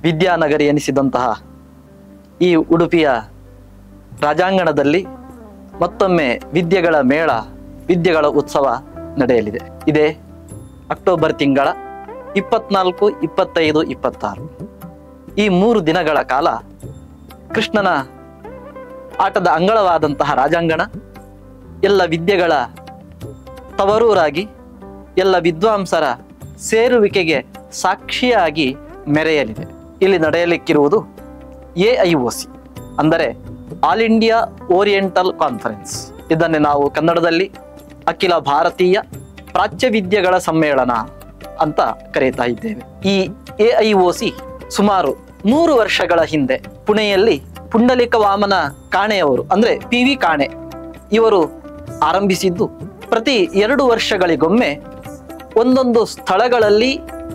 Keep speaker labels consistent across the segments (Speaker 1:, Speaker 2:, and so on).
Speaker 1: ವಿದ್ಯಾನಗರಿ ಎನಿಸಿದಂತಹ ಈ ಉಡುಪಿಯ ರಾಜಾಂಗಣದಲ್ಲಿ ಮತ್ತೊಮ್ಮೆ ವಿದ್ಯೆಗಳ ಮೇಳ ವಿದ್ಯೆಗಳ ಉತ್ಸವ ನಡೆಯಲಿದೆ ಇದೇ ಅಕ್ಟೋಬರ್ ತಿಂಗಳ ಇಪ್ಪತ್ನಾಲ್ಕು ಇಪ್ಪತ್ತೈದು ಇಪ್ಪತ್ತಾರು ಈ ಮೂರು ದಿನಗಳ ಕಾಲ ಕೃಷ್ಣನ ಆಟದ ಅಂಗಳವಾದಂತಹ ರಾಜಾಂಗಣ ಎಲ್ಲ ವಿದ್ಯೆಗಳ ತವರೂರಾಗಿ ಎಲ್ಲ ವಿದ್ವಾಂಸರ ಸೇರುವಿಕೆಗೆ ಸಾಕ್ಷಿಯಾಗಿ ಮೆರೆಯಲಿದೆ ಇಲ್ಲಿ ನಡೆಯಲಿಕ್ಕಿರುವುದು ಎ ಐ ಒ ಸಿ ಅಂದರೆ ಆಲ್ ಇಂಡಿಯಾ ಓರಿಯೆಂಟಲ್ ಕಾನ್ಫರೆನ್ಸ್ ಇದನ್ನೇ ನಾವು ಕನ್ನಡದಲ್ಲಿ ಅಖಿಲ ಭಾರತೀಯ ಪ್ರಾಚ್ಯ ವಿದ್ಯೆಗಳ ಸಮ್ಮೇಳನ ಅಂತ ಕರೀತಾ ಇದ್ದೇವೆ ಈ ಎ ಐ ಒ ಸಿ ಸುಮಾರು ನೂರು ವರ್ಷಗಳ ಹಿಂದೆ ಪುಣೆಯಲ್ಲಿ ಪುಂಡಲಿಕ ವಾಮನ ಕಾಣೆಯವರು ಅಂದ್ರೆ ಪಿ ವಿ ಕಾಣೆ ಇವರು ಆರಂಭಿಸಿದ್ದು ಪ್ರತಿ ಎರಡು ವರ್ಷಗಳಿಗೊಮ್ಮೆ ಒಂದೊಂದು ಸ್ಥಳಗಳಲ್ಲಿ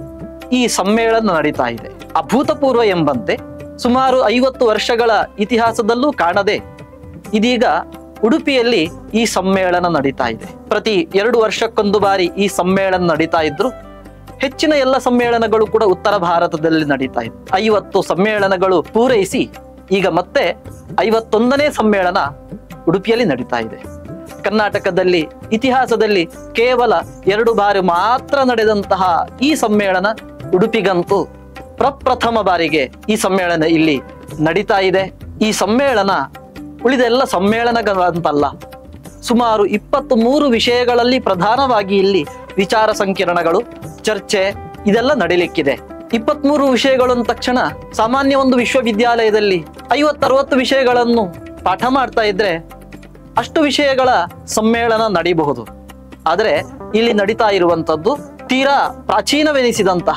Speaker 1: ಈ ಸಮ್ಮೇಳನ ನಡೀತಾ ಇದೆ ಅಭೂತಪೂರ್ವ ಎಂಬಂತೆ ಸುಮಾರು ಐವತ್ತು ವರ್ಷಗಳ ಇತಿಹಾಸದಲ್ಲೂ ಕಾಣದೆ ಇದೀಗ ಉಡುಪಿಯಲ್ಲಿ ಈ ಸಮ್ಮೇಳನ ನಡೀತಾ ಇದೆ ಪ್ರತಿ ಎರಡು ವರ್ಷಕ್ಕೊಂದು ಬಾರಿ ಈ ಸಮ್ಮೇಳನ ನಡೀತಾ ಇದ್ರು ಹೆಚ್ಚಿನ ಎಲ್ಲ ಸಮ್ಮೇಳನಗಳು ಕೂಡ ಉತ್ತರ ಭಾರತದಲ್ಲಿ ನಡೀತಾ ಇದೆ ಐವತ್ತು ಸಮ್ಮೇಳನಗಳು ಪೂರೈಸಿ ಈಗ ಮತ್ತೆ ಐವತ್ತೊಂದನೇ ಸಮ್ಮೇಳನ ಉಡುಪಿಯಲ್ಲಿ ನಡೀತಾ ಇದೆ ಕರ್ನಾಟಕದಲ್ಲಿ ಇತಿಹಾಸದಲ್ಲಿ ಕೇವಲ ಎರಡು ಬಾರಿ ಮಾತ್ರ ನಡೆದಂತಹ ಈ ಸಮ್ಮೇಳನ ಉಡುಪಿಗಂತೂ ಪ್ರಪ್ರಥಮ ಬಾರಿಗೆ ಈ ಸಮ್ಮೇಳನ ಇಲ್ಲಿ ನಡೀತಾ ಇದೆ ಈ ಸಮ್ಮೇಳನ ಉಳಿದ ಎಲ್ಲ ಸಮ್ಮೇಳನಗಳಂತಲ್ಲ ಸುಮಾರು ಇಪ್ಪತ್ತ್ ಮೂರು ವಿಷಯಗಳಲ್ಲಿ ಪ್ರಧಾನವಾಗಿ ಇಲ್ಲಿ ವಿಚಾರ ಸಂಕಿರಣಗಳು ಚರ್ಚೆ ಇದೆಲ್ಲ ನಡೀಲಿಕ್ಕಿದೆ ಇಪ್ಪತ್ಮೂರು ವಿಷಯಗಳು ಅಂದ ತಕ್ಷಣ ಸಾಮಾನ್ಯ ಒಂದು ವಿಶ್ವವಿದ್ಯಾಲಯದಲ್ಲಿ ಐವತ್ತರವತ್ತು ವಿಷಯಗಳನ್ನು ಪಾಠ ಮಾಡ್ತಾ ಇದ್ರೆ ಅಷ್ಟು ವಿಷಯಗಳ ಸಮ್ಮೇಳನ ನಡೀಬಹುದು ಆದರೆ ಇಲ್ಲಿ ನಡೀತಾ ಇರುವಂತದ್ದು ತೀರಾ ಪ್ರಾಚೀನವೆನಿಸಿದಂತಹ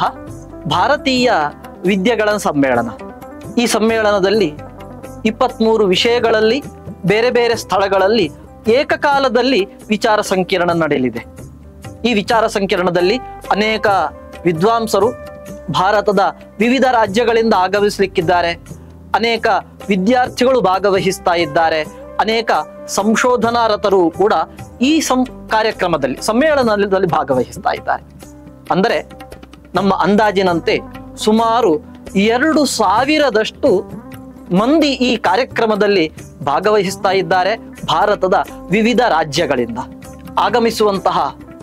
Speaker 1: ಭಾರತೀಯ ವಿದ್ಯೆಗಳ ಸಮ್ಮೇಳನ ಈ ಸಮ್ಮೇಳನದಲ್ಲಿ ಇಪ್ಪತ್ಮೂರು ವಿಷಯಗಳಲ್ಲಿ ಬೇರೆ ಬೇರೆ ಸ್ಥಳಗಳಲ್ಲಿ ಏಕಕಾಲದಲ್ಲಿ ವಿಚಾರ ಸಂಕಿರಣ ನಡೆಯಲಿದೆ ಈ ವಿಚಾರ ಸಂಕಿರಣದಲ್ಲಿ ಅನೇಕ ವಿದ್ವಾಂಸರು ಭಾರತದ ವಿವಿಧ ರಾಜ್ಯಗಳಿಂದ ಆಗಮಿಸಲಿಕ್ಕಿದ್ದಾರೆ ಅನೇಕ ವಿದ್ಯಾರ್ಥಿಗಳು ಭಾಗವಹಿಸ್ತಾ ಇದ್ದಾರೆ ಅನೇಕ ಸಂಶೋಧನಾರತರು ಕೂಡ ಈ ಸಂ ಕಾರ್ಯಕ್ರಮದಲ್ಲಿ ಸಮ್ಮೇಳನದಲ್ಲಿ ಭಾಗವಹಿಸ್ತಾ ಇದ್ದಾರೆ ಅಂದರೆ ನಮ್ಮ ಅಂದಾಜಿನಂತೆ ಸುಮಾರು ಎರಡು ಸಾವಿರದಷ್ಟು ಮಂದಿ ಈ ಕಾರ್ಯಕ್ರಮದಲ್ಲಿ ಭಾಗವಹಿಸ್ತಾ ಇದ್ದಾರೆ ಭಾರತದ ವಿವಿಧ ರಾಜ್ಯಗಳಿಂದ ಆಗಮಿಸುವಂತಹ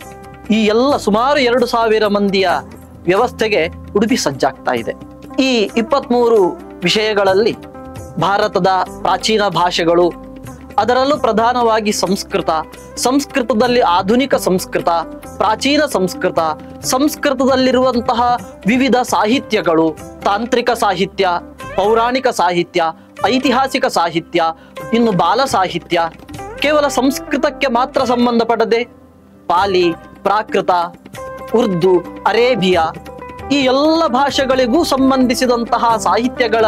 Speaker 1: ಈ ಎಲ್ಲ ಸುಮಾರು ಎರಡು ಸಾವಿರ ಮಂದಿಯ ವ್ಯವಸ್ಥೆಗೆ ಉಡುಪಿ ಸಜ್ಜಾಗ್ತಾ ಇದೆ ಈ ಇಪ್ಪತ್ಮೂರು ವಿಷಯಗಳಲ್ಲಿ ಭಾರತದ ಪ್ರಾಚೀನ ಭಾಷೆಗಳು ಅದರಲ್ಲೂ ಪ್ರಧಾನವಾಗಿ ಸಂಸ್ಕೃತ ಸಂಸ್ಕೃತದಲ್ಲಿ ಆಧುನಿಕ ಸಂಸ್ಕೃತ ಪ್ರಾಚೀನ ಸಂಸ್ಕೃತ ಸಂಸ್ಕೃತದಲ್ಲಿರುವಂತಹ ವಿವಿಧ ಸಾಹಿತ್ಯಗಳು ತಾಂತ್ರಿಕ ಸಾಹಿತ್ಯ ಪೌರಾಣಿಕ ಸಾಹಿತ್ಯ ಐತಿಹಾಸಿಕ ಸಾಹಿತ್ಯ ಇನ್ನು ಬಾಲ ಸಾಹಿತ್ಯ ಕೇವಲ ಸಂಸ್ಕೃತಕ್ಕೆ ಮಾತ್ರ ಸಂಬಂಧಪಡದೆ ಪಾಲಿ ಪ್ರಾಕೃತ ಉರ್ದು ಅರೇಬಿಯಾ ಈ ಎಲ್ಲ ಭಾಷೆಗಳಿಗೂ ಸಂಬಂಧಿಸಿದಂತಹ ಸಾಹಿತ್ಯಗಳ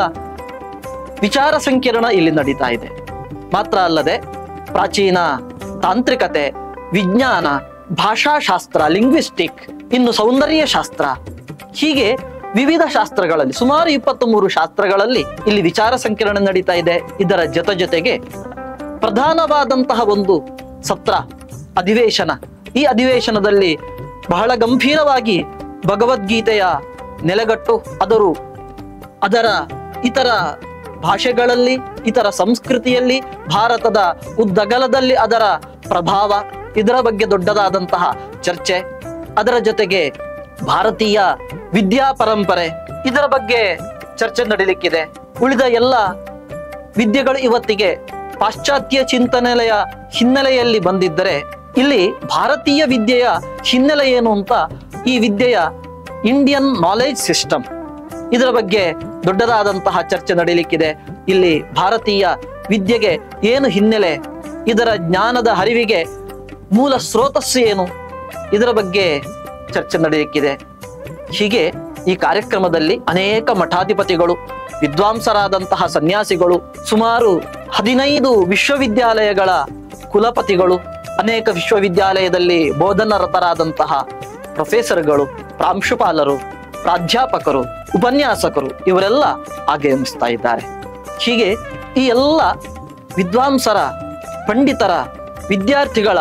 Speaker 1: ವಿಚಾರ ಸಂಕಿರಣ ಇಲ್ಲಿ ನಡೀತಾ ಇದೆ ಮಾತ್ರ ಅಲ್ಲದೆ ಪ್ರಾಚೀನ ತಾಂತ್ರಿಕತೆ ವಿಜ್ಞಾನ ಭಾಷಾಶಾಸ್ತ್ರ ಲಿಂಗ್ವಿಸ್ಟಿಕ್ ಇನ್ನು ಸೌಂದರ್ಯ ಶಾಸ್ತ್ರ ಹೀಗೆ ವಿವಿಧ ಶಾಸ್ತ್ರಗಳಲ್ಲಿ ಸುಮಾರು ಇಪ್ಪತ್ತ್ ಮೂರು ಶಾಸ್ತ್ರಗಳಲ್ಲಿ ಇಲ್ಲಿ ವಿಚಾರ ಸಂಕಿರಣ ನಡೀತಾ ಇದೆ ಇದರ ಜೊತೆ ಜೊತೆಗೆ ಪ್ರಧಾನವಾದಂತಹ ಒಂದು ಸತ್ರ ಅಧಿವೇಶನ ಈ ಅಧಿವೇಶನದಲ್ಲಿ ಬಹಳ ಗಂಭೀರವಾಗಿ ಭಗವದ್ಗೀತೆಯ ನೆಲೆಗಟ್ಟು ಅದರ ಅದರ ಇತರ ಭಾಷೆಗಳಲ್ಲಿ ಇತರ ಸಂಸ್ಕೃತಿಯಲ್ಲಿ ಭಾರತದ ಉದ್ದಗಲದಲ್ಲಿ ಅದರ ಪ್ರಭಾವ ಇದರ ಬಗ್ಗೆ ದೊಡ್ಡದಾದಂತಹ ಚರ್ಚೆ ಅದರ ಜೊತೆಗೆ ಭಾರತೀಯ ವಿದ್ಯಾ ಪರಂಪರೆ ಇದರ ಬಗ್ಗೆ ಚರ್ಚೆ ನಡೀಲಿಕ್ಕಿದೆ ಉಳಿದ ಎಲ್ಲ ವಿದ್ಯೆಗಳು ಇವತ್ತಿಗೆ ಪಾಶ್ಚಾತ್ಯ ಚಿಂತನೆಯ ಹಿನ್ನೆಲೆಯಲ್ಲಿ ಬಂದಿದ್ದರೆ ಇಲ್ಲಿ ಭಾರತೀಯ ವಿದ್ಯೆಯ ಹಿನ್ನೆಲೆ ಏನು ಅಂತ ಈ ವಿದ್ಯೆಯ ಇಂಡಿಯನ್ ನಾಲೆಜ್ ಸಿಸ್ಟಮ್ ಇದರ ಬಗ್ಗೆ ದೊಡ್ಡದಾದಂತಹ ಚರ್ಚೆ ನಡೀಲಿಕ್ಕಿದೆ ಇಲ್ಲಿ ಭಾರತೀಯ ವಿದ್ಯೆಗೆ ಏನು ಹಿನ್ನೆಲೆ ಇದರ ಜ್ಞಾನದ ಹರಿವಿಗೆ ಮೂಲ ಸ್ರೋತಸ್ಸು ಏನು ಇದರ ಬಗ್ಗೆ ಚರ್ಚೆ ನಡೆಯಲಿಕ್ಕಿದೆ ಹೀಗೆ ಈ ಕಾರ್ಯಕ್ರಮದಲ್ಲಿ ಅನೇಕ ಮಠಾಧಿಪತಿಗಳು ವಿದ್ವಾಂಸರಾದಂತಹ ಸನ್ಯಾಸಿಗಳು ಸುಮಾರು ಹದಿನೈದು ವಿಶ್ವವಿದ್ಯಾಲಯಗಳ ಕುಲಪತಿಗಳು ಅನೇಕ ವಿಶ್ವವಿದ್ಯಾಲಯದಲ್ಲಿ ಬೋಧನರತರಾದಂತಹ ಪ್ರೊಫೆಸರ್ಗಳು ಪ್ರಾಂಶುಪಾಲರು ಪ್ರಾಧ್ಯಾಪಕರು ಉಪನ್ಯಾಸಕರು ಇವರೆಲ್ಲ ಆಗಮಿಸ್ತಾ ಇದ್ದಾರೆ ಹೀಗೆ ಈ ಎಲ್ಲ ವಿದ್ವಾಂಸರ ಪಂಡಿತರ ವಿದ್ಯಾರ್ಥಿಗಳ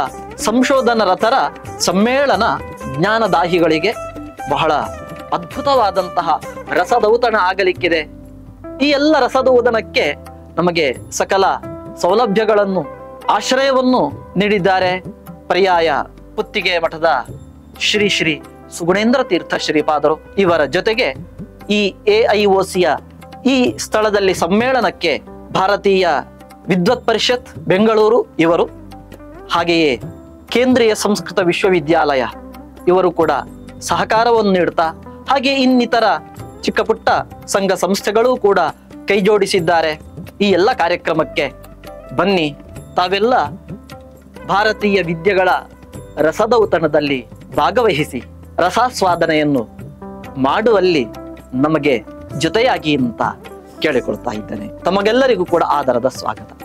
Speaker 1: ಸಂಶೋಧನರತರ ಸಮ್ಮೇಳನ ಜ್ಞಾನದಾಹಿಗಳಿಗೆ ಬಹಳ ಅದ್ಭುತವಾದಂತಹ ರಸದೌತಣ ಆಗಲಿಕ್ಕಿದೆ ಈ ಎಲ್ಲ ರಸದೌತಣಕ್ಕೆ ನಮಗೆ ಸಕಲ ಸೌಲಭ್ಯಗಳನ್ನು ಆಶ್ರಯವನ್ನು ನೀಡಿದ್ದಾರೆ ಪರ್ಯಾಯ ಪುತ್ತಿಗೆ ಮಠದ ಶ್ರೀ ಶ್ರೀ ಸುಗುಣೇಂದ್ರ ತೀರ್ಥ ಶ್ರೀಪಾದರು ಇವರ ಜೊತೆಗೆ ಈ ಎ ಐ ಸಿಯ ಈ ಸ್ಥಳದಲ್ಲಿ ಸಮ್ಮೇಳನಕ್ಕೆ ಭಾರತೀಯ ವಿದ್ವತ್ ಪರಿಷತ್ ಬೆಂಗಳೂರು ಇವರು ಹಾಗೆಯೇ ಕೇಂದ್ರೀಯ ಸಂಸ್ಕೃತ ವಿಶ್ವವಿದ್ಯಾಲಯ ಇವರು ಕೂಡ ಸಹಕಾರವನ್ನು ನೀಡುತ್ತಾ ಹಾಗೆ ಇನ್ನಿತರ ಚಿಕ್ಕ ಪುಟ್ಟ ಸಂಘ ಸಂಸ್ಥೆಗಳೂ ಕೂಡ ಕೈ ಜೋಡಿಸಿದ್ದಾರೆ ಈ ಎಲ್ಲ ಕಾರ್ಯಕ್ರಮಕ್ಕೆ ಬನ್ನಿ ತಾವೆಲ್ಲ ಭಾರತೀಯ ವಿದ್ಯೆಗಳ ರಸದೌತಣದಲ್ಲಿ ಭಾಗವಹಿಸಿ ರಸಾಸ್ವಾದನೆಯನ್ನು ಮಾಡುವಲ್ಲಿ ನಮಗೆ ಜೊತೆಯಾಗಿ ಅಂತ ಕೇಳಿಕೊಳ್ತಾ ಇದ್ದೇನೆ ತಮಗೆಲ್ಲರಿಗೂ ಕೂಡ ಆದರದ ಸ್ವಾಗತ